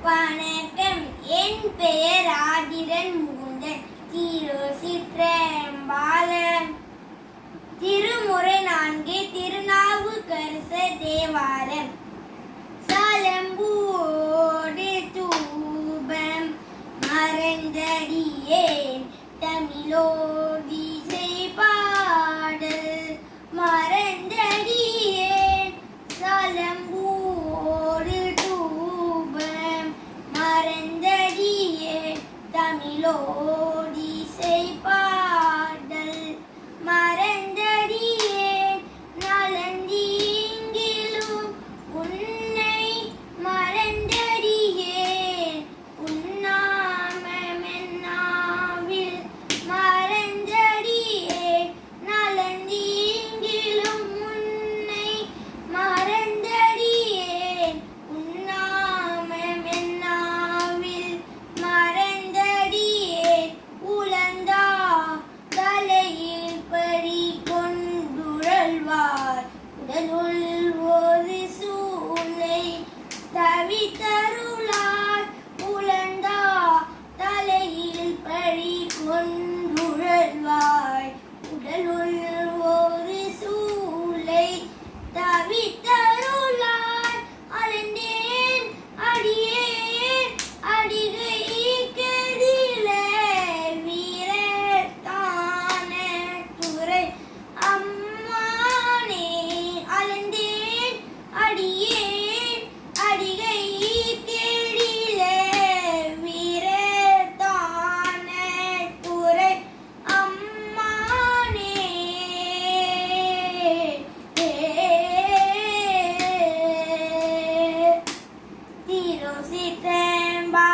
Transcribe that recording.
வணக்கம் என் பெயர் ஆதிரன் முகுந்தன் திருசிற்றம்பாலன் திருமுறை நான்கு திருநாவுக்கரச தேவாரம் சலம்பூடு தூபம் மறந்தடியேன் தமிழோடிசை பாடல் மறந்தடியேன் சலம்பூடு தூபம் மறந்தடியேன் தமிழோடிசை பாடல் மறந்தடியேன் நலந்தீங்கிலும் உன்னை மறந்தடியேன் உண்ணாமென்னாவில் மறந்தடியேன் நலந்தீங்கிலும் உன்னை மறந்தடியேன் உண்ணாமென்னாவில் மறந்தடியேன் உலந்தா தலையில் பறி கொண்டுழல்வார் உடலுள் ஒரு சூளை தவித்தருளார் உலந்தா தலையில் பறி கொண்டுழல்வாய் உடலுள் ஒரு சூளை தவித்தருளார் அலந்தேன் அடியேன் அடிகை கெடில வீரத்தான துறை அம்மானே அலந்தேன் அடியேன் அடிகை கெடில வீரத்தான துறை அம்மானே திருசிற்றம்பா